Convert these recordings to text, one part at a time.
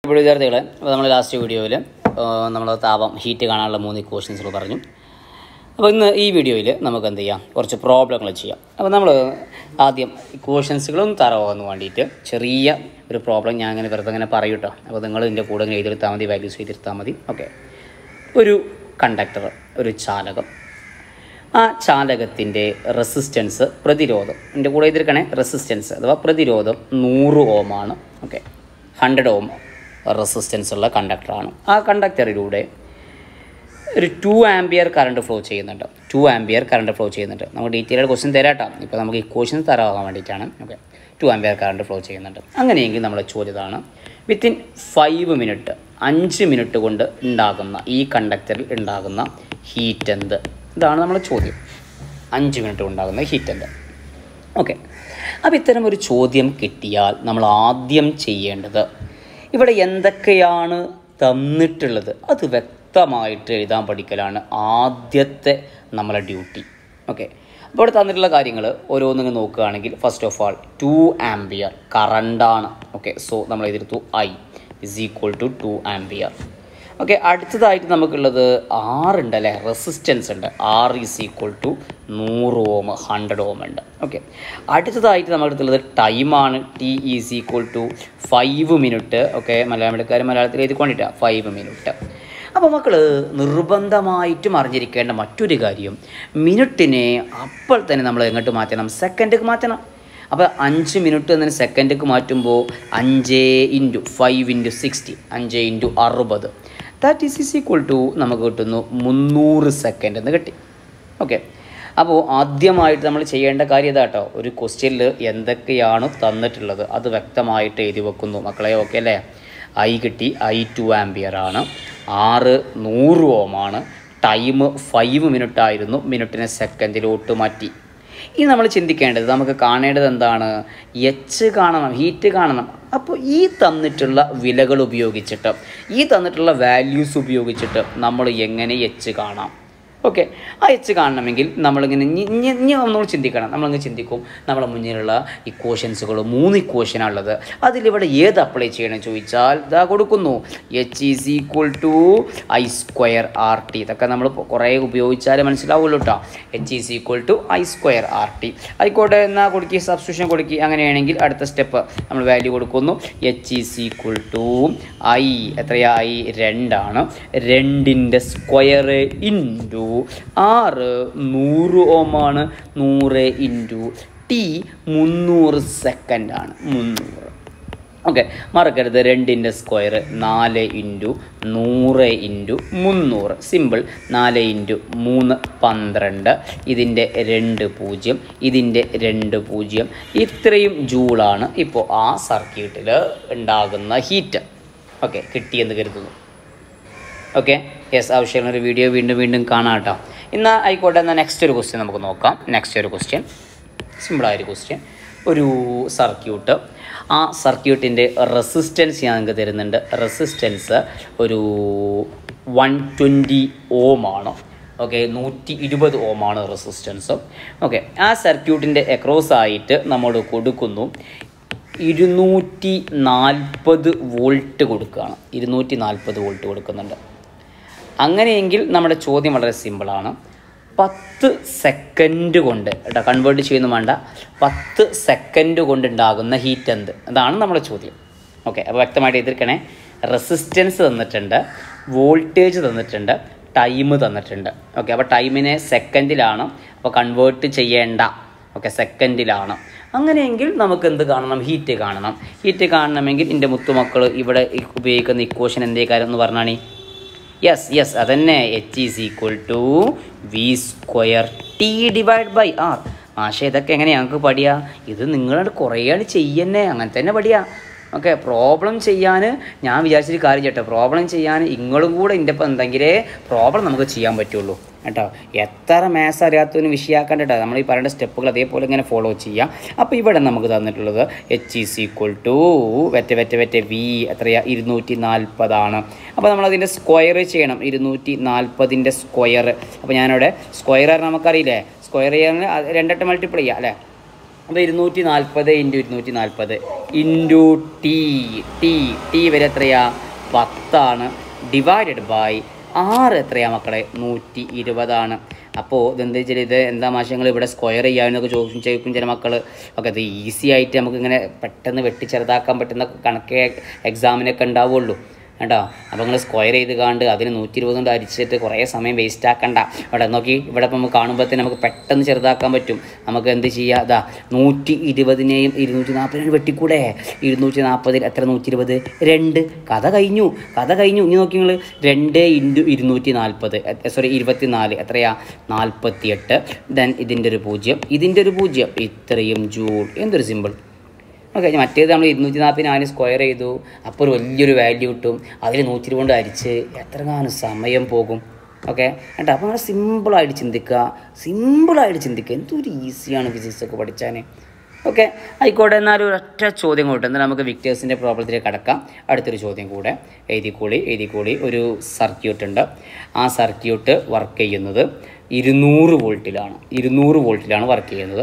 ഇപ്പോൾ വിദ്യാർത്ഥികളെ അപ്പോൾ നമ്മൾ ലാസ്റ്റ് വീഡിയോയിൽ നമ്മൾ താപം ഹീറ്റ് കാണാനുള്ള മൂന്ന് ഇക്വേഷൻസുകൾ പറഞ്ഞു അപ്പോൾ ഇന്ന് ഈ വീഡിയോയിൽ നമുക്ക് എന്ത് ചെയ്യാം കുറച്ച് പ്രോബ്ലങ്ങൾ ചെയ്യാം അപ്പോൾ നമ്മൾ ആദ്യം ഇക്വേഷൻസുകളും തറവാന്ന് വേണ്ടിയിട്ട് ചെറിയ ഒരു പ്രോബ്ലം ഞാൻ അങ്ങനെ വെറുതെ അങ്ങനെ പറയും കേട്ടോ അപ്പോൾ നിങ്ങൾ ഇതിൻ്റെ കൂടെ ഇങ്ങനെ എഴുതിയെടുത്താൽ മതി വാല്യൂസ് എഴുതിയെടുത്താൽ മതി ഓക്കെ ഒരു കണ്ടക്ടർ ഒരു ചാലകം ആ ചാലകത്തിൻ്റെ റെസിസ്റ്റൻസ് പ്രതിരോധം എൻ്റെ കൂടെ എഴുതിയിരിക്കണേ റെസിസ്റ്റൻസ് അഥവാ പ്രതിരോധം നൂറ് ഓമാണ് ഓക്കെ ഹൺഡ്രഡ് ഓം റെസിസ്റ്റൻസ് ഉള്ള കണ്ടക്ടറാണ് ആ കണ്ടക്ടറിലൂടെ ഒരു ടു ആംബിയർ കറണ്ട് ഫ്ലോ ചെയ്യുന്നുണ്ട് ടു ആംബിയർ കറണ്ട് ഫ്ലോ ചെയ്യുന്നുണ്ട് നമുക്ക് ഡീറ്റെയിൽഡ് ക്വസ്റ്റ്യൻ തരാട്ടോ ഇപ്പോൾ നമുക്ക് ഇക്വേഷൻ തരാൻ വേണ്ടിയിട്ടാണ് okay two ampere current flow ചെയ്യുന്നുണ്ട് അങ്ങനെയെങ്കിൽ നമ്മളെ ചോദ്യതാണ് വിത്തിൻ ഫൈവ് മിനിറ്റ് അഞ്ച് മിനിറ്റ് കൊണ്ട് ഉണ്ടാകുന്ന ഈ കണ്ടക്ടറിൽ ഉണ്ടാകുന്ന ഹീറ്റ് എന്ത് ഇതാണ് നമ്മളെ ചോദ്യം അഞ്ച് മിനിറ്റ് ഉണ്ടാകുന്ന ഹീറ്റ് എന്ത് ഓക്കെ അപ്പോൾ ഇത്തരം ഒരു ചോദ്യം കിട്ടിയാൽ നമ്മൾ ആദ്യം ചെയ്യേണ്ടത് ഇവിടെ എന്തൊക്കെയാണ് തന്നിട്ടുള്ളത് അത് വ്യക്തമായിട്ട് എഴുതാൻ പഠിക്കലാണ് ആദ്യത്തെ നമ്മളെ ഡ്യൂട്ടി ഓക്കെ അപ്പോൾ ഇവിടെ തന്നിട്ടുള്ള കാര്യങ്ങൾ ഓരോന്നിങ്ങനെ നോക്കുകയാണെങ്കിൽ first of all two ampere കറണ്ടാണ് ഓക്കെ സോ നമ്മൾ എതിർത്തു I is equal to two ampere okay അടുത്തതായിട്ട് നമുക്കുള്ളത് ആറുണ്ട് അല്ലേ റെസിസ്റ്റൻസ് ഉണ്ട് ആർ ഈസ് ഈക്വൽ ടു നൂറ് ഓം ഹൺഡ്രഡ് ഓം ഉണ്ട് ഓക്കെ അടുത്തതായിട്ട് നമ്മുടെ അടുത്തുള്ളത് ടൈമാണ് T is equal to five minute okay മലയാളക്കാർ മലയാളത്തിൽ എഴുതിക്കൊണ്ടിട്ടാണ് ഫൈവ് മിനിറ്റ് അപ്പോൾ മക്കൾ നിർബന്ധമായിട്ടും അറിഞ്ഞിരിക്കേണ്ട മറ്റൊരു കാര്യം മിനിറ്റിനെ അപ്പോൾ തന്നെ നമ്മൾ എങ്ങോട്ട് മാറ്റണം സെക്കൻഡിലേക്ക് മാറ്റണം അപ്പോൾ അഞ്ച് മിനിറ്റ് എന്നതിന് സെക്കൻഡിലേക്ക് മാറ്റുമ്പോൾ അഞ്ച് ഇൻറ്റു ഫൈവ് ഇൻറ്റു സിക്സ്റ്റി അഞ്ച് ഇൻറ്റു അറുപത് that is is equal to നമുക്ക് കിട്ടുന്നു മുന്നൂറ് സെക്കൻഡ് എന്ന് കിട്ടി ഓക്കെ അപ്പോൾ ആദ്യമായിട്ട് നമ്മൾ ചെയ്യേണ്ട കാര്യം ഇതാട്ടോ ഒരു ക്വസ്റ്റ്യനിൽ എന്തൊക്കെയാണ് തന്നിട്ടുള്ളത് അത് വ്യക്തമായിട്ട് എഴുതി വെക്കുന്നു മക്കളെ ഓക്കെ അല്ലേ ഐ കിട്ടി ഐ ടു ആംബിയർ ആണ് ആറ് നൂറ് ഓമാണ് ടൈം ഫൈവ് മിനിറ്റ് ആയിരുന്നു മിനിറ്റിനെ സെക്കൻഡിലോട്ട് മാറ്റി ഇനി നമ്മൾ ചിന്തിക്കേണ്ടത് നമുക്ക് കാണേണ്ടത് എന്താണ് എച്ച് കാണണം ഹീറ്റ് കാണണം അപ്പോൾ ഈ തന്നിട്ടുള്ള വിലകൾ ഉപയോഗിച്ചിട്ട് ഈ തന്നിട്ടുള്ള വാല്യൂസ് ഉപയോഗിച്ചിട്ട് നമ്മൾ എങ്ങനെ എച്ച് കാണാം ഓക്കെ ആ എച്ച് കാണണമെങ്കിൽ നമ്മളിങ്ങനെ ഇനി നമ്മൾ ചിന്തിക്കണം നമ്മളങ്ങ് ചിന്തിക്കും നമ്മളെ മുന്നിലുള്ള ഇക്വേഷൻസുകൾ മൂന്ന് ഇക്വേഷനാണുള്ളത് അതിലിവിടെ ഏത് അപ്ലൈ ചെയ്യണം ചോദിച്ചാൽ ഇതാ കൊടുക്കുന്നു H is equal to I square R T ഇതൊക്കെ നമ്മൾ കുറേ ഉപയോഗിച്ചാലേ മനസ്സിലാവുള്ളൂ കേട്ടോ H is equal to I square R T ആയിക്കോട്ടെ എന്നാൽ കൊടുക്കി സബ്സ്റ്റിറ്റ്യൂഷൻ കൊടുക്കി അങ്ങനെയാണെങ്കിൽ അടുത്ത സ്റ്റെപ്പ് നമ്മൾ വാല്യൂ കൊടുക്കുന്നു H is equal to I എത്രയായി രണ്ടാണ് രണ്ടിൻ്റെ സ്ക്വയർ ഇൻറ്റു ആറ് നൂറ് ഓമാണ് നൂറ് ഇൻറ്റു ടി മുന്നൂറ് സെക്കൻഡാണ് മുന്നൂറ് ഓക്കെ മറക്കരുത് രണ്ടിൻ്റെ സ്ക്വയർ നാല് ഇൻറ്റു നൂറ് ഇൻറ്റു മുന്നൂറ് സിമ്പിൾ നാല് ഇൻറ്റു മൂന്ന് പന്ത്രണ്ട് ഇതിൻ്റെ രണ്ട് പൂജ്യം ഇതിൻ്റെ രണ്ട് പൂജ്യം ഇത്രയും ജൂളാണ് ഇപ്പോൾ ആ സർക്യൂട്ടിൽ ഉണ്ടാകുന്ന ഹീറ്റ് ഓക്കെ കിട്ടിയെന്ന് കരുതുന്നു ഓക്കെ യെസ് ആവശ്യമുള്ള ഒരു വീഡിയോ വീണ്ടും വീണ്ടും കാണാം കേട്ടോ എന്നാൽ ആയിക്കോട്ടെ എന്നാൽ നെക്സ്റ്റ് ഒരു ക്വസ്റ്റ്യൻ നമുക്ക് നോക്കാം നെക്സ്റ്റ് ഒരു ക്വസ്റ്റ്യൻ സിമ്പിളായൊരു ക്വസ്റ്റ്യൻ ഒരു സർക്യൂട്ട് ആ സർക്യൂട്ടിൻ്റെ റെസിസ്റ്റൻസ് ഞാൻ നിങ്ങൾക്ക് തരുന്നുണ്ട് റെസിസ്റ്റൻസ് ഒരു വൺ ട്വൻറ്റി ഓമാണ് ഓക്കെ നൂറ്റി ഇരുപത് ഓമാണ് റെസിസ്റ്റൻസ് ഓക്കെ ആ സർക്യൂട്ടിൻ്റെ എക്രോസ് ആയിട്ട് നമ്മൾ കൊടുക്കുന്നു ഇരുന്നൂറ്റി നാൽപ്പത് വോൾട്ട് കൊടുക്കുകയാണ് ഇരുന്നൂറ്റി നാൽപ്പത് വോൾട്ട് കൊടുക്കുന്നുണ്ട് അങ്ങനെയെങ്കിൽ നമ്മുടെ ചോദ്യം വളരെ സിമ്പിളാണ് പത്ത് സെക്കൻഡ് കൊണ്ട് കേട്ടോ കൺവേർട്ട് ചെയ്യുന്നു വേണ്ട പത്ത് സെക്കൻഡ് കൊണ്ട് ഉണ്ടാകുന്ന ഹീറ്റ് എന്ത് അതാണ് നമ്മുടെ ചോദ്യം ഓക്കെ അപ്പോൾ വ്യക്തമായിട്ട് എതിർക്കണേ റെസിസ്റ്റൻസ് തന്നിട്ടുണ്ട് വോൾട്ടേജ് തന്നിട്ടുണ്ട് ടൈം തന്നിട്ടുണ്ട് ഓക്കെ അപ്പോൾ ടൈമിനെ സെക്കൻഡിലാണ് അപ്പോൾ കൺവേർട്ട് ചെയ്യേണ്ട ഓക്കെ സെക്കൻഡിലാണ് അങ്ങനെയെങ്കിൽ നമുക്ക് എന്ത് കാണണം ഹീറ്റ് കാണണം ഹീറ്റ് കാണണമെങ്കിൽ എൻ്റെ മുത്തുമക്കൾ ഇവിടെ ഉപയോഗിക്കുന്ന ഇക്വേഷൻ എന്തേ കാര്യം എന്ന് പറഞ്ഞാണി യെസ് യെസ് അതന്നെ H is equal to V square T divide by R മാഷ ഇതൊക്കെ എങ്ങനെയാണ് ഞങ്ങൾക്ക് പഠിയാ ഇത് നിങ്ങളോട് കുറേയാണ് ചെയ്യന്നെ അങ്ങനെ തന്നെ പഠിയാ ഓക്കെ പ്രോബ്ലം ചെയ്യാൻ ഞാൻ വിചാരിച്ചൊരു കാര്യം ചേട്ടോ പ്രോബ്ലം ചെയ്യാൻ ഇങ്ങളും കൂടെ എൻ്റെ ഒപ്പം എന്തെങ്കിലേ പ്രോബ്ലം നമുക്ക് ചെയ്യാൻ പറ്റുള്ളൂ കേട്ടോ എത്ര മാത്സ് അറിയാത്തവന് വിഷയമാക്കണ്ട കേട്ടോ നമ്മൾ ഈ പറയേണ്ട സ്റ്റെപ്പുകൾ അതേപോലെ ഇങ്ങനെ ഫോളോ ചെയ്യാം അപ്പോൾ ഇവിടെ നമുക്ക് തന്നിട്ടുള്ളത് എച്ച് ഈസ് ഈക്വൽ ടു വെറ്റ വെറ്റ വെറ്റ വി എത്രയാ ഇരുന്നൂറ്റി നാൽപ്പതാണ് അപ്പോൾ നമ്മളതിൻ്റെ സ്ക്വയർ ചെയ്യണം ഇരുന്നൂറ്റി നാൽപ്പതിൻ്റെ സ്ക്വയർ അപ്പോൾ ഞാനിവിടെ സ്ക്വയർ നമുക്കറിയില്ലേ സ്ക്വയർ ചെയ്യാൻ രണ്ടെട്ട് മൾട്ടിപ്ലൈ ചെയ്യാം അല്ലേ അപ്പോൾ ഇരുന്നൂറ്റി നാൽപ്പത് ഇൻറ്റു ഇരുന്നൂറ്റി നാൽപ്പത് ഇൻറ്റു ടി ടി ടി വരെ എത്രയാ പത്താണ് ഡിവൈഡഡ് ബൈ ആറ് എത്രയാ മക്കളെ നൂറ്റി ഇരുപതാണ് അപ്പോൾ ഇതെന്താ വെച്ചാൽ ഇത് എന്താ മാഷങ്ങൾ ഇവിടെ സ്ക്വയർ ചെയ്യാനൊക്കെ ചോദിക്കും ചോദിക്കും ചില മക്കൾ ഒക്കെ ഇത് ഈസി ആയിട്ട് നമുക്ക് ഇങ്ങനെ പെട്ടെന്ന് വെട്ടി ചെറുതാക്കാൻ പറ്റുന്ന കണക്കേ എക്സാമിനൊക്കെ ഉണ്ടാവുള്ളൂ കേട്ടോ അപ്പോൾ നിങ്ങൾ സ്ക്വയർ ചെയ്ത് കാണ്ട് അതിന് നൂറ്റി ഇരുപത് കൊണ്ട് അരിച്ചിട്ട് കുറേ സമയം വേസ്റ്റ് ആക്കണ്ട ഇവിടെ നോക്കി ഇവിടെ ഇപ്പം നമുക്ക് കാണുമ്പോഴത്തേന് നമുക്ക് പെട്ടെന്ന് ചെറുതാക്കാൻ പറ്റും നമുക്ക് എന്ത് ചെയ്യുക അതാ നൂറ്റി ഇരുപതിനെയും ഇരുന്നൂറ്റി നാൽപ്പതിനെയും വെട്ടിക്കൂടെ ഇരുന്നൂറ്റി നാൽപ്പതിൽ എത്ര നൂറ്റി ഇരുപത് രണ്ട് കഥ കഴിഞ്ഞു കഥ കഴിഞ്ഞു ഇനി നോക്കി നിങ്ങൾ രണ്ട് ഇൻറ്റു ഇരുന്നൂറ്റി നാൽപ്പത് സോറി ഇരുപത്തി നാല് എത്രയാ നാൽപ്പത്തിയെട്ട് ദെൻ ഇതിൻ്റെ ഒരു പൂജ്യം ഇതിൻ്റെ ഒരു പൂജ്യം ഇത്രയും ജൂൾ എന്തൊരു സിമ്പിൾ ഓക്കെ മറ്റേത് നമ്മൾ ഇരുന്നൂറ്റി നാൽപ്പതിന് അതിന് സ്ക്വയർ ചെയ്തു അപ്പോൾ ഒരു വലിയൊരു വാല്യൂ കിട്ടും അതിൽ നൂറ്റി കൊണ്ട് അരിച്ച് എത്ര കാലം സമയം പോകും ഓക്കെ കേട്ടോ അപ്പോൾ അങ്ങനെ സിമ്പിളായിട്ട് ചിന്തിക്കുക സിമ്പിളായിട്ട് ചിന്തിക്കുക എന്തൊരു ഈസിയാണ് ഫിസിക്സ് ഒക്കെ പഠിച്ചാൽ ഓക്കെ ആയിക്കോട്ടെ എന്നാലും ഒരൊറ്റ ചോദ്യം കൂട്ടെ എന്നാൽ നമുക്ക് വിക്ടേഴ്സിൻ്റെ പ്രോബ്ലത്തിലേക്ക് കടക്കാം അടുത്തൊരു ചോദ്യം കൂടെ എഴുതിക്കൂടി എഴുതിക്കൂടി ഒരു സർക്യൂട്ട് ഉണ്ട് ആ സർക്യൂട്ട് വർക്ക് ചെയ്യുന്നത് ഇരുന്നൂറ് വോൾട്ടിലാണ് ഇരുന്നൂറ് വോൾട്ടിലാണ് വർക്ക് ചെയ്യുന്നത്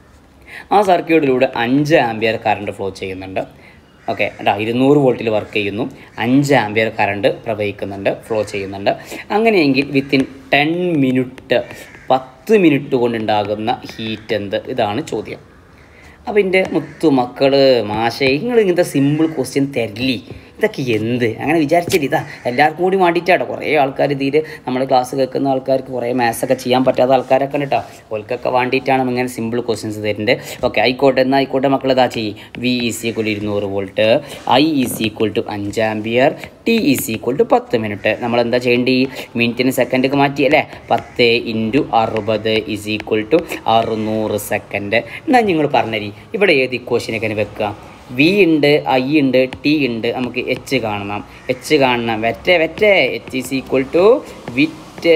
ആ സർക്യൂട്ടിലൂടെ അഞ്ച് ആംബിയർ കറണ്ട് ഫ്ലോ ചെയ്യുന്നുണ്ട് ഓക്കെ കേട്ടോ ഇരുന്നൂറ് വോൾട്ടിൽ വർക്ക് ചെയ്യുന്നു അഞ്ച് ആംബിയർ കറണ്ട് പ്രവഹിക്കുന്നുണ്ട് ഫ്ലോ ചെയ്യുന്നുണ്ട് അങ്ങനെയെങ്കിൽ വിത്തിൻ ടെൻ മിനിറ്റ് പത്ത് മിനിറ്റ് കൊണ്ടുണ്ടാകുന്ന ഹീറ്റ് എന്ത് ഇതാണ് ചോദ്യം അപ്പോൾ എൻ്റെ മുത്തു മക്കൾ മാഷേ നിങ്ങൾ ഇങ്ങനത്തെ സിമ്പിൾ ക്വസ്റ്റ്യൻ തരില്ലേ ഇതൊക്കെ എന്ത് അങ്ങനെ വിചാരിച്ചില്ല ഇതാ എല്ലാവർക്കും കൂടി വേണ്ടിയിട്ടാട്ടോ കുറേ ആൾക്കാർ ഇതിൽ നമ്മൾ ക്ലാസ് കേൾക്കുന്ന ആൾക്കാർക്ക് കുറേ മാത്സ് ഒക്കെ ചെയ്യാൻ പറ്റാത്ത ആൾക്കാരൊക്കെ ഉണ്ട് കേട്ടോ ഓൽക്കൊക്കെ വേണ്ടിയിട്ടാണ് ഇങ്ങനെ സിമ്പിൾ ക്വസ്റ്റ്യൻസ് തരുന്നത് ഓക്കെ ആയിക്കോട്ടെ എന്നാൽ ആയിക്കോട്ടെ മക്കൾ ഇതാ ചെയ്യും വി ഈസ് ഈക്വൽ ഇരുന്നൂറ് volt I is equal to അഞ്ച് ampere T is equal to പത്ത് മിനിറ്റ് നമ്മൾ എന്താ ചെയ്യേണ്ടി മിനിറ്റിന് സെക്കൻഡൊക്കെ മാറ്റി അല്ലേ പത്ത് ഇൻറ്റു അറുപത് ഈസ് ഈക്വൽ ടു അറുന്നൂറ് സെക്കൻഡ് എന്നാൽ നിങ്ങൾ പറഞ്ഞരി ഇവിടെ ഏത് ഇക്വേഷനൊക്കെ വെക്കുക വി ഉണ്ട് ഐ ഉണ്ട് ടി ഉണ്ട് നമുക്ക് എച്ച് കാണണം എച്ച് കാണണം വെറ്റേ വെറ്റേ എച്ച് ഈസ് ഈക്വൽ ടു വിറ്റ്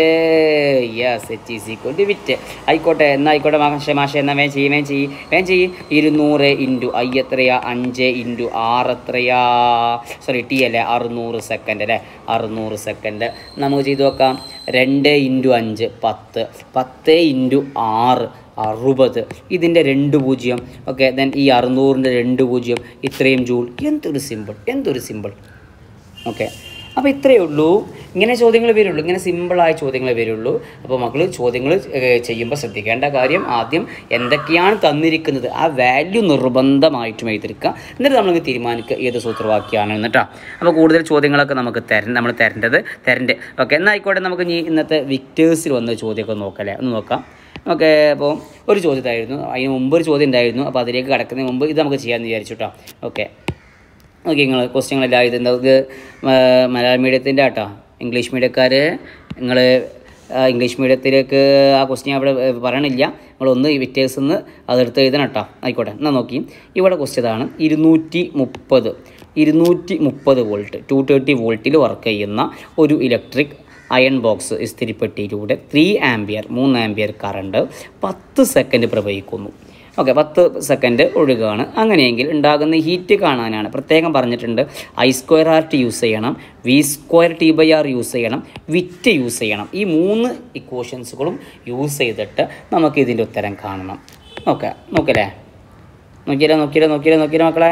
yes H is equal to വിറ്റ് ആയിക്കോട്ടെ എന്നാൽ ആയിക്കോട്ടെ മാഷെ മാഷെ എന്നാൽ വേഗം ചെയ്യും വേഗം ചെയ്യും വേഗം ചെയ്യും ഇരുന്നൂറ് ഇൻറ്റു ഐ എത്രയാ അഞ്ച് ഇൻറ്റു ആറ് എത്രയാ സോറി ടി അല്ലേ അറുന്നൂറ് സെക്കൻഡ് അല്ലേ അറുന്നൂറ് സെക്കൻഡ് നമുക്ക് ചെയ്ത് നോക്കാം രണ്ട് ഇൻറ്റു അഞ്ച് പത്ത് പത്ത് ഇൻറ്റു ആറ് അറുപത് ഇതിൻ്റെ രണ്ട് പൂജ്യം ഓക്കെ ദെൻ ഈ അറുന്നൂറിൻ്റെ രണ്ട് പൂജ്യം ഇത്രയും ജൂൾ എന്തൊരു സിമ്പിൾ എന്തൊരു സിമ്പിൾ ഓക്കെ അപ്പോൾ ഇത്രയേ ഉള്ളൂ ഇങ്ങനെ ചോദ്യങ്ങൾ വരുള്ളൂ ഇങ്ങനെ സിമ്പിളായ ചോദ്യങ്ങൾ വരുള്ളൂ അപ്പോൾ മക്കൾ ചോദ്യങ്ങൾ ചെയ്യുമ്പോൾ ശ്രദ്ധിക്കേണ്ട കാര്യം ആദ്യം എന്തൊക്കെയാണ് തന്നിരിക്കുന്നത് ആ വാല്യൂ നിർബന്ധമായിട്ടും എഴുതിയിരിക്കുക എന്നിട്ട് നമ്മൾ തീരുമാനിക്കുക ഏത് സൂത്രവാക്യമാണ് കേട്ടോ അപ്പോൾ കൂടുതൽ ചോദ്യങ്ങളൊക്കെ നമുക്ക് തര നമ്മൾ തരേണ്ടത് തരണ്ട് ഓക്കെ എന്നായിക്കോട്ടെ നമുക്ക് ഇനി ഇന്നത്തെ വിക്ടേഴ്സിൽ വന്ന ചോദ്യമൊക്കെ നോക്കല്ലേ ഒന്ന് നോക്കാം ഓക്കെ അപ്പോൾ ഒരു ചോദ്യത്തായിരുന്നു അതിന് മുമ്പ് ഒരു ചോദ്യം ഉണ്ടായിരുന്നു അപ്പോൾ അതിലേക്ക് കടക്കുന്നതിന് മുമ്പ് ഇത് നമുക്ക് ചെയ്യാമെന്ന് വിചാരിച്ചു കേട്ടോ ഓക്കെ ഓക്കെ നിങ്ങൾ ക്വസ്റ്റ്യങ്ങളെല്ലാം ഇത് എന്താ ഇത് മ- മലയാളം മീഡിയത്തിൻ്റെ ആട്ടോ ഇംഗ്ലീഷ് മീഡിയക്കാർ നിങ്ങൾ ഇംഗ്ലീഷ് മീഡിയത്തിലേക്ക് ആ ക്വസ്റ്റ്യൻ അവിടെ ഏ, പറയണില്ല നിങ്ങളൊന്ന് ഈ വിറ്റേഴ്സ് നിന്ന് അതെടുത്ത് എഴുതണം കേട്ടോ ആയിക്കോട്ടെ എന്നാൽ നോക്കി ഇവിടെ ക്വസ്റ്റ്യൻ ഇതാണ് ഇരുന്നൂറ്റി മുപ്പത് ഇരുന്നൂറ്റി മുപ്പത് വോൾട്ട് ടു തേർട്ടി വോൾട്ടിൽ വർക്ക് ചെയ്യുന്ന ഒരു ഇലക്ട്രിക് അയൺ ബോക്സ് ഇസ്തിരിപ്പെട്ടിയിലൂടെ ത്രീ ആംബിയർ മൂന്ന് ആംബിയർ കറണ്ട് പത്ത് സെക്കൻഡ് പ്രവഹിക്കുന്നു ഓക്കെ പത്ത് സെക്കൻഡ് ഒഴുകുകയാണ് അങ്ങനെയെങ്കിൽ ഉണ്ടാകുന്ന ഹീറ്റ് കാണാനാണ് പ്രത്യേകം പറഞ്ഞിട്ടുണ്ട് I square R T use ചെയ്യണം V square T by R use ചെയ്യണം വിറ്റ് യൂസ് ചെയ്യണം ഈ മൂന്ന് ഇക്വേഷൻസുകളും യൂസ് ചെയ്തിട്ട് നമുക്ക് ഇതിൻ്റെ ഉത്തരം കാണണം ഓക്കെ നോക്കല്ലേ നോക്കിയില്ല നോക്കിയില്ല നോക്കിയില്ല നോക്കിയില്ല മക്കളെ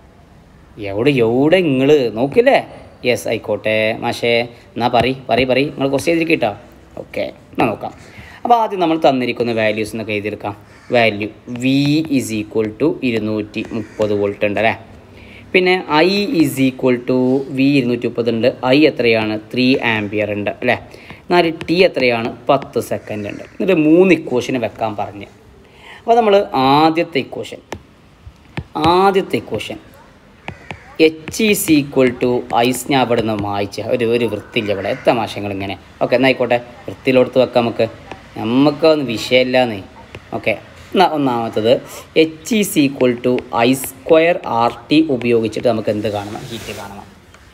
എവിടെ എവിടെ നിങ്ങൾ നോക്കില്ലേ യെസ് ആയിക്കോട്ടെ മാഷേ എന്നാ പറ പറ പറ നിങ്ങൾ ക്വസ്റ്റ് ചെയ്തിരിക്കട്ടോ ഓക്കെ എന്നാൽ നോക്കാം അപ്പോൾ ആദ്യം നമ്മൾ തന്നിരിക്കുന്ന വാല്യൂസ് എന്നൊക്കെ എഴുതിയെടുക്കാം value V is equal to ഇരുന്നൂറ്റി മുപ്പത് വോൾട്ട് ഉണ്ട് അല്ലേ പിന്നെ I is equal to V ഇരുന്നൂറ്റി മുപ്പത് ഉണ്ട് ഐ എത്രയാണ് ത്രീ ആംബിയർ ഉണ്ട് അല്ലേ എന്നാൽ ടി എത്രയാണ് പത്ത് സെക്കൻഡ് ഉണ്ട് എന്നിട്ട് മൂന്ന് ഇക്വേഷന് വെക്കാൻ പറഞ്ഞ് അപ്പോൾ നമ്മൾ ആദ്യത്തെ ഇക്വേഷൻ ആദ്യത്തെ equation H is equal to ഐസ് ഞാൻ അവിടെ നിന്ന് വായിച്ച ഒരു ഒരു വൃത്തിയില്ല ഇവിടെ എത്ര മാഷങ്ങൾ ഇങ്ങനെ ഓക്കെ എന്നായിക്കോട്ടെ വൃത്തിയിലോടുത്ത് വെക്കാം നമുക്ക് നമുക്ക് ഒന്ന് വിഷയമില്ലാന്നേ ഓക്കെ എന്നാ ഒന്നാമത്തത് H is equal to I square R T ഉപയോഗിച്ചിട്ട് നമുക്ക് എന്ത് കാണണം ഹീറ്റ് കാണണം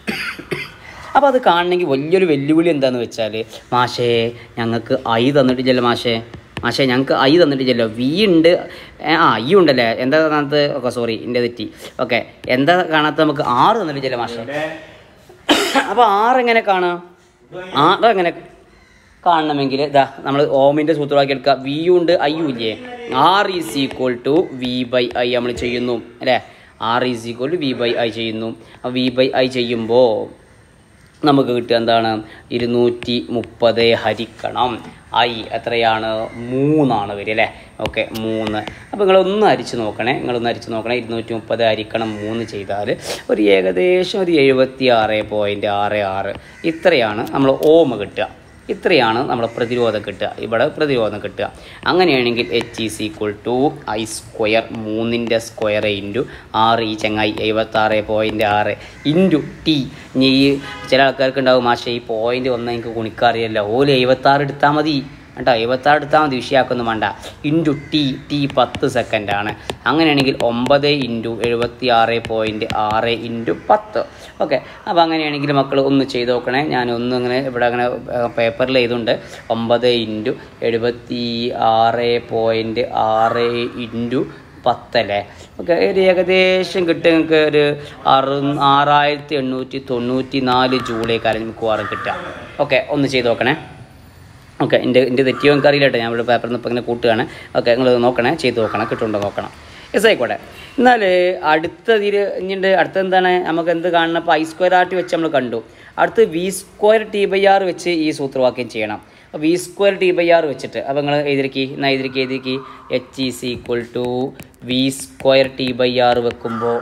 അപ്പോൾ അത് കാണണമെങ്കിൽ വലിയൊരു വെല്ലുവിളി എന്താണെന്ന് വെച്ചാൽ മാഷേ ഞങ്ങൾക്ക് ഐ തന്നിട്ടില്ലല്ലോ മാഷേ മാഷേ ഞങ്ങൾക്ക് ഐ തന്നിട്ടില്ലല്ലോ വി ഉണ്ട് ഏ, ആ ഐ ഉണ്ടല്ലേ എന്താ കാണാത്ത ഓക്കെ സോറി എൻ്റെ തെറ്റി ഓക്കെ എന്താ കാണാത്ത നമുക്ക് ആറ് തന്നിട്ടില്ലല്ലോ മാഷേ അപ്പോൾ ആറ് എങ്ങനെ കാണാം ആറ് എങ്ങനെ കാണണമെങ്കിൽ ഇതാ നമ്മൾ ഓമിൻ്റെ സൂത്രമാക്കി എടുക്കുക വിയും ഉണ്ട് ഐയും ഇല്ലേ R is equal to V by I നമ്മൾ ചെയ്യുന്നു അല്ലേ R is equal to V by I ചെയ്യുന്നു ആ വി ബൈ ഐ ചെയ്യുമ്പോൾ നമുക്ക് കിട്ടുക എന്താണ് ഇരുന്നൂറ്റി മുപ്പത് ഹരിക്കണം ഐ എത്രയാണ് മൂന്നാണ് വരിക അല്ലേ ഓക്കെ മൂന്ന് അപ്പോൾ നിങ്ങളൊന്ന് അരിച്ച് നോക്കണേ നിങ്ങളൊന്ന് അരിച്ച് നോക്കണേ ഇരുന്നൂറ്റി മുപ്പത് ഹരിക്കണം മൂന്ന് ചെയ്താൽ ഒരു ഏകദേശം ഒരു എഴുപത്തി ആറ് പോയിൻറ്റ് ആറ് ആറ് ഇത്രയാണ് നമ്മൾ ഓമ കിട്ടുക ഇത്രയാണ് നമ്മൾ പ്രതിരോധം കിട്ടുക ഇവിടെ പ്രതിരോധം കിട്ടുക അങ്ങനെയാണെങ്കിൽ H is equal to I square മൂന്നിൻ്റെ സ്ക്വയർ ഇൻറ്റു ആറ് ഈ ചങ്ങായി എഴുപത്താറ് പോയിൻറ്റ് ആറ് ഇൻറ്റു ടി ഇനി ഈ ചില ആൾക്കാർക്ക് ഉണ്ടാവും മാഷെ ഈ പോയിൻ്റ് ഒന്നും എനിക്ക് ഗുണിക്കാറിയല്ല ഓല് എഴുപത്താറ് എടുത്താൽ മതി കേട്ടോ എഴുപത്താറ് എടുത്താൽ മതി വിഷയമാക്കൊന്നും വേണ്ട ഇൻറ്റു ടി ടി പത്ത് സെക്കൻഡാണ് അങ്ങനെയാണെങ്കിൽ ഒമ്പത് ഇൻറ്റു എഴുപത്തി ആറ് പോയിൻറ്റ് ആറ് ഇൻറ്റു പത്ത് ഓക്കെ അപ്പോൾ അങ്ങനെയാണെങ്കിൽ മക്കൾ ഒന്ന് ചെയ്ത് നോക്കണേ ഞാൻ ഒന്ന് ഇങ്ങനെ ഇവിടെ അങ്ങനെ പേപ്പറിൽ എഴുതുണ്ട് ഒമ്പത് ഇൻറ്റു എഴുപത്തി ആറ് പോയിൻറ്റ് ആറ് ഇൻറ്റു പത്തല്ലേ ഓക്കെ ഒരു ഏകദേശം കിട്ടുക നിങ്ങൾക്ക് ഒരു അറു ആറായിരത്തി എണ്ണൂറ്റി തൊണ്ണൂറ്റി നാല് ജൂലൈ കാലം മിക്കവാറും കിട്ടുക ഓക്കെ ഒന്ന് ചെയ്ത് നോക്കണേ ഓക്കെ എൻ്റെ എൻ്റെ തെറ്റിയോ എനിക്ക് അറിയില്ല കേട്ടോ ഞാൻ ഇവിടെ പേപ്പറിൽ നിന്ന് ഇപ്പോൾ ഇങ്ങനെ കൂട്ടുകയാണ് ഓക്കെ നിങ്ങൾ നോക്കണേ ചെയ്ത് നോക്കണം കിട്ടുന്നുണ്ടോ നോക്കണം യെസ് ആയിക്കോട്ടെ എന്നാൽ അടുത്തതിൽ ഇനിയുണ്ട് അടുത്ത എന്താണ് നമുക്ക് എന്ത് കാണണം ഇപ്പോൾ ഐ സ്ക്വയർ ആർ ടി വെച്ച് നമ്മൾ കണ്ടു അടുത്ത് V square T by R വെച്ച് ഈ സൂത്രവാക്യം ചെയ്യണം അപ്പോൾ V square T by R വെച്ചിട്ട് അപ്പോൾ നിങ്ങൾ എഴുതിരിക്കി എന്നാൽ എഴുതിരിക്കി എഴുതിരിക്കി H is equal to V square T by R വെക്കുമ്പോൾ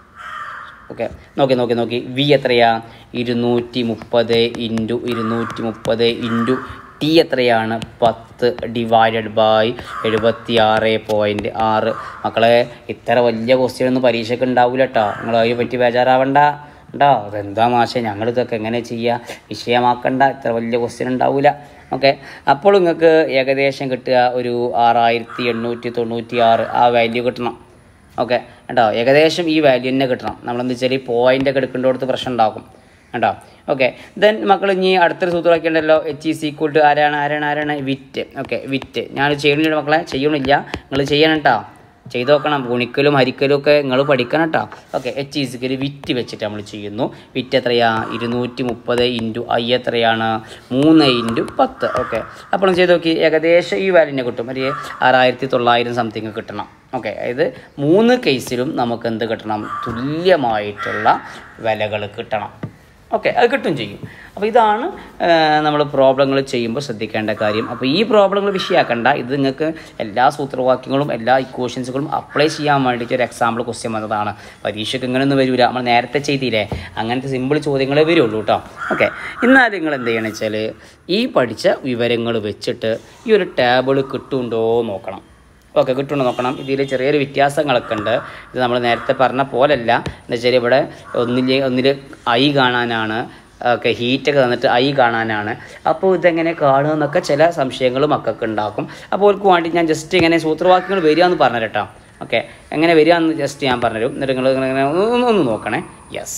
ഓക്കെ നോക്കി നോക്കി നോക്കി വി എത്രയാ ഇരുന്നൂറ്റി മുപ്പത് ഇൻറ്റു ഇരുന്നൂറ്റി മുപ്പത് ഇൻറ്റു ടി എത്രയാണ് പത്ത് ഡിവൈഡഡ് ബൈ എഴുപത്തി ആറ് പോയിൻറ്റ് ആറ് മക്കളെ ഇത്ര വലിയ ക്വസ്റ്റ്യൻ ഒന്നും പരീക്ഷയ്ക്ക് ഉണ്ടാവില്ല കേട്ടോ നിങ്ങൾ അതിനെ പറ്റി ബേജാറാവണ്ട ഉണ്ടോ അതെന്താ മാഷെ ഞങ്ങളിതൊക്കെ എങ്ങനെ ചെയ്യുക വിഷയമാക്കണ്ട ഇത്ര വലിയ ക്വസ്റ്റ്യൻ ഉണ്ടാവില്ല ഓക്കെ അപ്പോൾ നിങ്ങൾക്ക് ഏകദേശം കിട്ടുക ഒരു ആറായിരത്തി എണ്ണൂറ്റി തൊണ്ണൂറ്റി ആറ് ആ വാല്യൂ കിട്ടണം ഓക്കെ കേട്ടോ ഏകദേശം ഈ വാല്യൂ തന്നെ കിട്ടണം നമ്മളെന്താ വെച്ചാൽ ഈ പോയിൻ്റ് ഒക്കെ എടുക്കേണ്ടടുത്ത് പ്രശ്നം ഉണ്ടാകും കേട്ടോ ഓക്കെ ദെൻ മക്കൾ ഇനി അടുത്തൊരു സൂത്രമൊക്കെ ഉണ്ടല്ലോ എച്ച് ഈസ് ഈക്വൽ ടു ആരാണ് ആരാണ് ആരാണ് വിറ്റ് ഓക്കെ വിറ്റ് ഞാൻ ചെയ്യണില്ല മക്കളെ ചെയ്യണില്ല നിങ്ങൾ ചെയ്യണം കേട്ടോ ചെയ്ത് നോക്കണം ഗുണിക്കലും ഹരിക്കലും ഒക്കെ നിങ്ങൾ പഠിക്കണം കേട്ടോ ഓക്കെ എച്ച് ഈസിക്കൽ വിറ്റ് വെച്ചിട്ട് നമ്മൾ ചെയ്യുന്നു വിറ്റ് എത്രയാ ഇരുന്നൂറ്റി മുപ്പത് ഇൻറ്റു ഐ എത്രയാണ് മൂന്ന് ഇൻറ്റു പത്ത് ഓക്കെ അപ്പോൾ ചെയ്ത് നോക്കി ഏകദേശം ഈ വാല്യൂനെ കിട്ടും ഒരു ആറായിരത്തി തൊള്ളായിരം സംതിങ് കിട്ടണം ഓക്കെ അതായത് മൂന്ന് കേസിലും നമുക്ക് എന്ത് കിട്ടണം തുല്യമായിട്ടുള്ള വിലകൾ കിട്ടണം ഓക്കെ അത് കിട്ടും ചെയ്യും അപ്പോൾ ഇതാണ് നമ്മൾ പ്രോബ്ലങ്ങൾ ചെയ്യുമ്പോൾ ശ്രദ്ധിക്കേണ്ട കാര്യം അപ്പോൾ ഈ പ്രോബ്ലങ്ങൾ വിഷയമാക്കണ്ട ഇത് നിങ്ങൾക്ക് എല്ലാ സൂത്രവാക്യങ്ങളും എല്ലാ ഇക്വേഷൻസുകളും അപ്ലൈ ചെയ്യാൻ വേണ്ടിയിട്ട് ഒരു എക്സാമ്പിൾ ക്വസ്റ്റ്യൻ വന്നതാണ് പരീക്ഷയ്ക്ക് ഇങ്ങനെയൊന്നും വരില്ല നമ്മൾ നേരത്തെ ചെയ്തില്ലേ അങ്ങനത്തെ സിമ്പിൾ ചോദ്യങ്ങളേ വരുള്ളൂ കേട്ടോ ഓക്കെ എന്നാൽ നിങ്ങൾ എന്ത് ചെയ്യണമെന്ന് വെച്ചാൽ ഈ പഠിച്ച വിവരങ്ങൾ വെച്ചിട്ട് ഈ ഒരു ടേബിൾ കിട്ടുന്നുണ്ടോ നോക്കണം ഓക്കെ കിട്ടുമെന്ന് നോക്കണം ഇതിൽ ചെറിയൊരു വ്യത്യാസങ്ങളൊക്കെ ഉണ്ട് ഇത് നമ്മൾ നേരത്തെ പറഞ്ഞ പോലല്ല എന്ന് വെച്ചാൽ ഇവിടെ ഒന്നിൽ ഒന്നിൽ ഐ കാണാനാണ് ഒക്കെ ഹീറ്റൊക്കെ തന്നിട്ട് ഐ കാണാനാണ് അപ്പോൾ ഇതെങ്ങനെ കാണുക എന്നൊക്കെ ചില സംശയങ്ങൾ മക്കൾക്ക് ഉണ്ടാക്കും അപ്പോൾ അവർക്ക് വേണ്ടി ഞാൻ ജസ്റ്റ് ഇങ്ങനെ സൂത്രവാക്യങ്ങൾ വരിക എന്ന് പറഞ്ഞു കേട്ടോ ഓക്കെ എങ്ങനെ വരിക എന്ന് ജസ്റ്റ് ഞാൻ പറഞ്ഞുതരും എന്നിട്ട് നിങ്ങൾ ഇങ്ങനെ ഒന്ന് ഒന്ന് നോക്കണേ യെസ്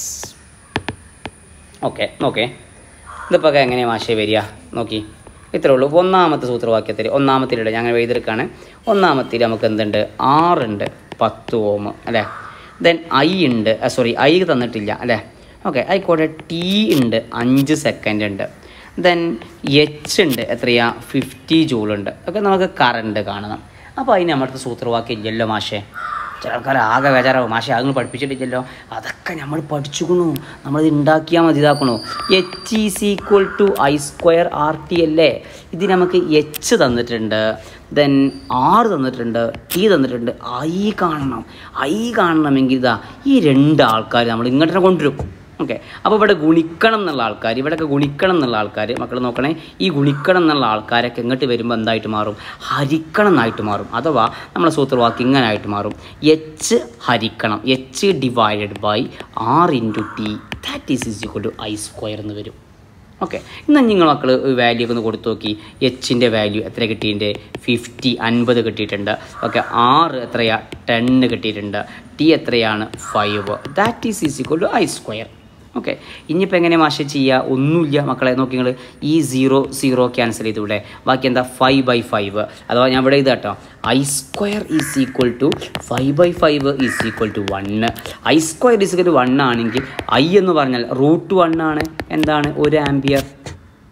ഓക്കെ നോക്കേ ഇതിപ്പോൾ എങ്ങനെയാണ് മാഷേ വരിക നോക്കി ഇത്രേ ഉള്ളൂ ഇപ്പോൾ ഒന്നാമത്തെ സൂത്രവാക്യത്തിൽ ഒന്നാമത്തിലിടെ ഞാൻ അങ്ങനെ എഴുതിയെടുക്കുകയാണ് ഒന്നാമത്തിൽ നമുക്ക് എന്തുണ്ട് ആറുണ്ട് പത്ത് ഓം അല്ലേ ദെൻ ഐ ഉണ്ട് സോറി ഐ തന്നിട്ടില്ല അല്ലേ ഓക്കെ ആയിക്കോട്ടെ ടി ഉണ്ട് അഞ്ച് സെക്കൻഡ് ഉണ്ട് ദെൻ എച്ച് ഉണ്ട് എത്രയാ ഫിഫ്റ്റി ജൂളുണ്ട് ഒക്കെ നമുക്ക് കറണ്ട് കാണണം അപ്പോൾ അതിന് നമ്മുടെ സൂത്രവാക്യം ഇല്ലല്ലോ മാഷേ ചില ആൾക്കാർ ആകെ ബേജാറാവും മാഷെ അതൊന്നും പഠിപ്പിച്ചിട്ടില്ലല്ലോ അതൊക്കെ നമ്മൾ പഠിച്ചുക്കണു നമ്മളിത് ഉണ്ടാക്കിയാൽ മതി ഇതാക്കണു H is equal to I square R T അല്ലേ ഇത് നമുക്ക് എച്ച് തന്നിട്ടുണ്ട് ദെൻ ആറ് തന്നിട്ടുണ്ട് ടി തന്നിട്ടുണ്ട് ഐ കാണണം ഐ കാണണമെങ്കിൽ ഇതാ ഈ രണ്ട് ആൾക്കാർ നമ്മൾ ഇങ്ങോട്ട് തന്നെ കൊണ്ടുവരും ഓക്കെ അപ്പോൾ ഇവിടെ ഗുണിക്കണം എന്നുള്ള ആൾക്കാർ ഇവിടെയൊക്കെ ഗുണിക്കണം എന്നുള്ള ആൾക്കാർ മക്കൾ നോക്കണേ ഈ ഗുണിക്കണം എന്നുള്ള ആൾക്കാരൊക്കെ ഇങ്ങോട്ട് വരുമ്പോൾ എന്തായിട്ട് മാറും ഹരിക്കണം എന്നായിട്ട് മാറും അഥവാ നമ്മളെ സൂത്രവാക്യം ഇങ്ങനായിട്ട് മാറും എച്ച് ഹരിക്കണം H divided by R into T that is is equal to I square എന്ന് വരും ഓക്കെ ഇന്ന് നിങ്ങൾ മക്കൾ വാല്യൂ ഒക്കെ ഒന്ന് കൊടുത്തു നോക്കി എച്ചിൻ്റെ വാല്യൂ എത്ര കിട്ടിയിട്ടുണ്ട് ഫിഫ്റ്റി അൻപത് കിട്ടിയിട്ടുണ്ട് ഓക്കെ ആറ് എത്രയാ ടെന്ന് കിട്ടിയിട്ടുണ്ട് ടി എത്രയാണ് five that is is equal to I square okay ഇനിയിപ്പോൾ എങ്ങനെ മാഷ ചെയ്യുക ഒന്നുമില്ല മക്കളെ നോക്കി നിങ്ങൾ ഈ സീറോ സീറോ ക്യാൻസൽ ചെയ്തൂടെ ബാക്കി എന്താ ഫൈവ് ബൈ ഫൈവ് അഥവാ ഞാൻ ഇവിടെ ഇതാട്ടോ I square is equal to five by five is equal to one I square is equal to one ആണെങ്കിൽ ഐ എന്ന് പറഞ്ഞാൽ റൂട്ട് വൺ ആണ് എന്താണ് ഒരു ആംബിയർ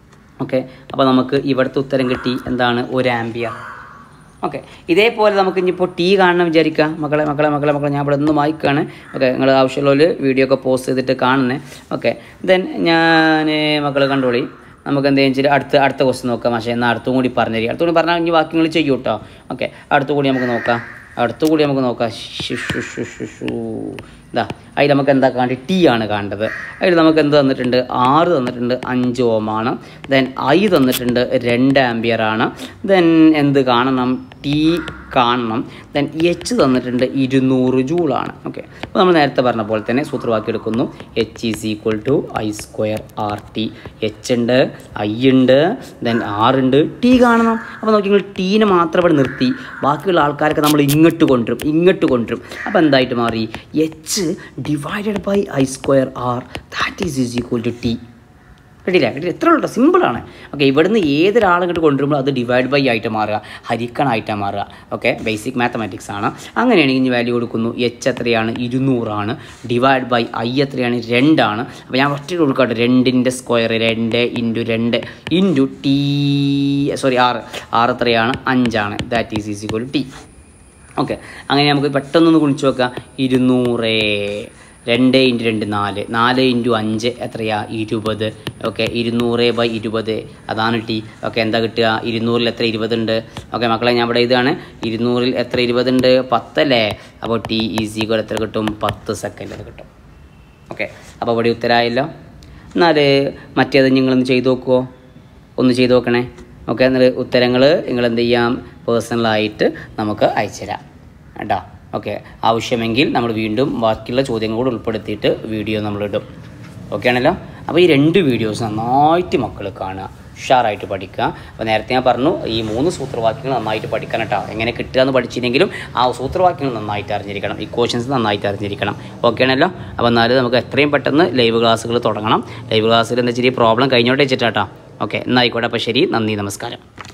ഓക്കെ അപ്പോൾ നമുക്ക് ഇവിടുത്തെ ഉത്തരം കിട്ടി എന്താണ് ഒരു ആംബിയർ ഓക്കെ ഇതേപോലെ നമുക്ക് ഇനിയിപ്പോൾ ടീ കാണണം വിചാരിക്കുക മക്കളെ മക്കളെ മക്കളെ മക്കളെ ഞാൻ ഇവിടെ നിന്ന് വായിക്കുകയാണ് ഓക്കെ നിങ്ങൾ ആവശ്യമുള്ളവർ വീഡിയോ ഒക്കെ പോസ്റ്റ് ചെയ്തിട്ട് കാണണേ ഓക്കെ ദെൻ ഞാൻ മക്കൾ കണ്ടോളി നമുക്ക് എന്തെങ്കിലും വെച്ചാൽ അടുത്ത അടുത്ത ക്വസ്റ്റ്യൻ നോക്കാം പക്ഷേ എന്നാൽ അടുത്തും കൂടി പറഞ്ഞു തരിക അടുത്തും കൂടി പറഞ്ഞാൽ ഇനി ബാക്കി നിങ്ങൾ ചെയ്യൂ കേട്ടോ ഓക്കെ അടുത്തും കൂടി നമുക്ക് നോക്കാം അടുത്തും കൂടി നമുക്ക് നോക്കാം ഷു ഷു ഷു ഷു ഷു ഇതാ അതിൽ നമുക്ക് എന്താ കാണേണ്ടത് ടി ആണ് കാണേണ്ടത് അതിൽ നമുക്ക് എന്ത് തന്നിട്ടുണ്ട് ആറ് തന്നിട്ടുണ്ട് അഞ്ച് ഓമാണ് ദെൻ ഐ തന്നിട്ടുണ്ട് രണ്ട് ആംബിയർ ആണ് ദെൻ എന്ത് കാണണം ടി കാണണം ദെൻ എച്ച് തന്നിട്ടുണ്ട് ഇരുന്നൂറ് ജൂളാണ് ഓക്കെ അപ്പോൾ നമ്മൾ നേരത്തെ പറഞ്ഞ പോലെ തന്നെ സൂത്രവാക്യം എടുക്കുന്നു H is equal to I square R T H ഉണ്ട് ഐ ഉണ്ട് ദെൻ ആർ ഉണ്ട് ടി കാണണം അപ്പോൾ നോക്കി നിങ്ങൾ ടീനെ മാത്രം ഇവിടെ നിർത്തി ബാക്കിയുള്ള ആൾക്കാരൊക്കെ നമ്മൾ ഇങ്ങോട്ട് കൊണ്ടുവരും ഇങ്ങോട്ട് കൊണ്ടുവരും അപ്പോൾ എന്തായിട്ട് മാറി H divided by I square R that is is equal to T കേട്ടില്ല കേട്ടില്ല എത്ര ഉള്ളൂ സിമ്പിളാണ് ഓക്കെ ഇവിടുന്ന് ഏതൊരാളും ഇങ്ങോട്ട് കൊണ്ടുവരുമ്പോൾ അത് ഡിവൈഡ് ബൈ ആയിട്ട് മാറുക ഹരിക്കണായിട്ട് മാറുക ഓക്കെ ബേസിക് മാത്തമാറ്റിക്സ് ആണ് അങ്ങനെയാണെങ്കിൽ ഇനി വാല്യൂ കൊടുക്കുന്നു എച്ച് എത്രയാണ് ഇരുന്നൂറാണ് ഡിവൈഡ് ബൈ ഐ എത്രയാണ് രണ്ടാണ് അപ്പോൾ ഞാൻ ഒറ്റ കൊടുക്കട്ടെ രണ്ടിൻ്റെ സ്ക്വയർ രണ്ട് ഇൻറ്റു രണ്ട് ഇൻറ്റു ടി സോറി ആറ് ആറ് എത്രയാണ് അഞ്ചാണ് that is is equal T okay അങ്ങനെ നമുക്ക് പെട്ടെന്നൊന്ന് കുണിച്ച് നോക്കാം ഇരുന്നൂറ് രണ്ട് ഇൻറ്റു രണ്ട് നാല് നാല് ഇൻറ്റു അഞ്ച് എത്രയാ ഇരുപത് ഓക്കെ ഇരുന്നൂറ് ബൈ ഇരുപത് അതാണ് ടി ഓക്കെ എന്താ കിട്ടുക ഇരുന്നൂറിൽ എത്ര ഇരുപതുണ്ട് ഓക്കെ മക്കളെ ഞാൻ ഇവിടെ ഇതാണ് ഇരുന്നൂറിൽ എത്ര ഇരുപതുണ്ട് പത്തല്ലേ അപ്പോൾ ടി ഈസികൾ എത്ര കിട്ടും പത്ത് സെക്കൻഡ് അത് കിട്ടും ഓക്കെ അപ്പോൾ ഇവിടെ ഉത്തരമായല്ലോ എന്നാൽ മറ്റേത് നിങ്ങളൊന്ന് ചെയ്ത് നോക്കുമോ ഒന്ന് ചെയ്ത് നോക്കണേ ഓക്കെ എന്നാൽ ഉത്തരങ്ങൾ നിങ്ങൾ എന്ത് ചെയ്യാം പേഴ്സണലായിട്ട് നമുക്ക് അയച്ചുതരാം കേട്ടോ ഓക്കെ ആവശ്യമെങ്കിൽ നമ്മൾ വീണ്ടും ബാക്കിയുള്ള ചോദ്യങ്ങൾ കൂടെ ഉൾപ്പെടുത്തിയിട്ട് വീഡിയോ നമ്മളിടും ഓക്കെ ആണല്ലോ അപ്പോൾ ഈ രണ്ട് വീഡിയോസ് നന്നായിട്ട് മക്കൾ കാണുക ഉഷാറായിട്ട് പഠിക്കുക അപ്പോൾ നേരത്തെ ഞാൻ പറഞ്ഞു ഈ മൂന്ന് സൂത്രവാക്യങ്ങൾ നന്നായിട്ട് പഠിക്കണം കേട്ടോ എങ്ങനെ കിട്ടുക എന്ന് പഠിച്ചില്ലെങ്കിലും ആ സൂത്രവാക്യങ്ങൾ നന്നായിട്ട് അറിഞ്ഞിരിക്കണം ഈ ക്വസ്റ്റ്യൻസ് നന്നായിട്ട് അറിഞ്ഞിരിക്കണം ഓക്കെ ആണല്ലോ അപ്പോൾ എന്നാലും നമുക്ക് എത്രയും പെട്ടെന്ന് ലൈവ് ക്ലാസ്സുകൾ തുടങ്ങണം ലൈവ് ക്ലാസ്സിൽ എന്താ വെച്ചാൽ ഈ പ്രോബ്ലം കഴിഞ്ഞോട്ടെ വെച്ചിട്ടാട്ടോ ഓക്കെ എന്നായിക്കോട്ടെ അപ്പോൾ ശരി നന്ദി നമസ്കാരം